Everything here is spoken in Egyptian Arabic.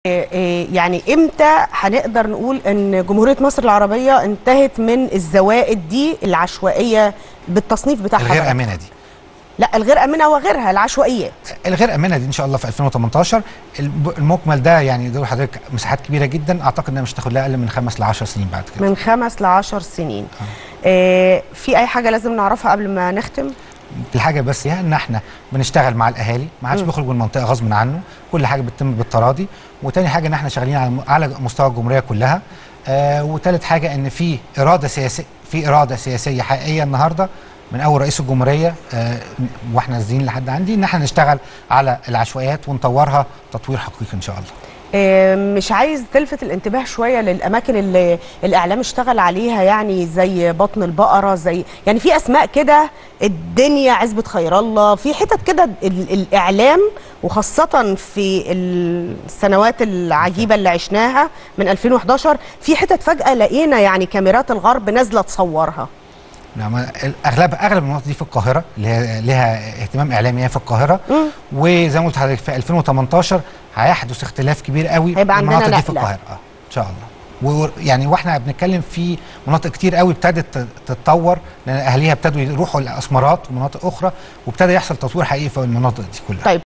إيه يعني امتى هنقدر نقول ان جمهوريه مصر العربيه انتهت من الزوائد دي العشوائيه بالتصنيف بتاعها الغير بقى؟ امنه دي لا الغير امنه وغيرها العشوائيات الغير امنه دي ان شاء الله في 2018 الب- المجمل ده يعني دول حضرتك مساحات كبيره جدا اعتقد انها مش تاخد لها اقل من خمس ل 10 سنين بعد كده من خمس لعشر سنين إيه في اي حاجه لازم نعرفها قبل ما نختم الحاجه بس هي ان احنا بنشتغل مع الاهالي ما حدش بيخرج من المنطقه غصب عنه كل حاجه بتتم بالتراضي وتاني حاجه ان احنا شغالين على على مستوى الجمهوريه كلها آه وتالت حاجه ان في اراده سياسيه في اراده سياسيه حقيقيه النهارده من اول رئيس الجمهوريه آه واحنا نازلين لحد عندي ان احنا نشتغل على العشوائيات ونطورها تطوير حقيقي ان شاء الله إيه مش عايز تلفت الانتباه شويه للاماكن اللي الاعلام اشتغل عليها يعني زي بطن البقره زي يعني في اسماء كده الدنيا عزبه خير الله في حتت كده ال- الاعلام وخاصه في السنوات العجيبه اللي عشناها من 2011 في حتت فجاه لقينا يعني كاميرات الغرب نازله تصورها نعم اغلب اغلب المناطق دي في القاهره اللي هي لها اهتمام اعلامي هي في القاهره مم. وزي ما قلت لحضرتك في 2018 هيحدث اختلاف كبير قوي هيبقى عندنا المناطق دي في نقلة. القاهره اه ان شاء الله ويعني واحنا بنتكلم في مناطق كتير قوي ابتدت تتطور لان اهاليها ابتدوا يروحوا لاسمرات ومناطق اخرى وابتدى يحصل تطوير حقيقي في المناطق دي كلها طيب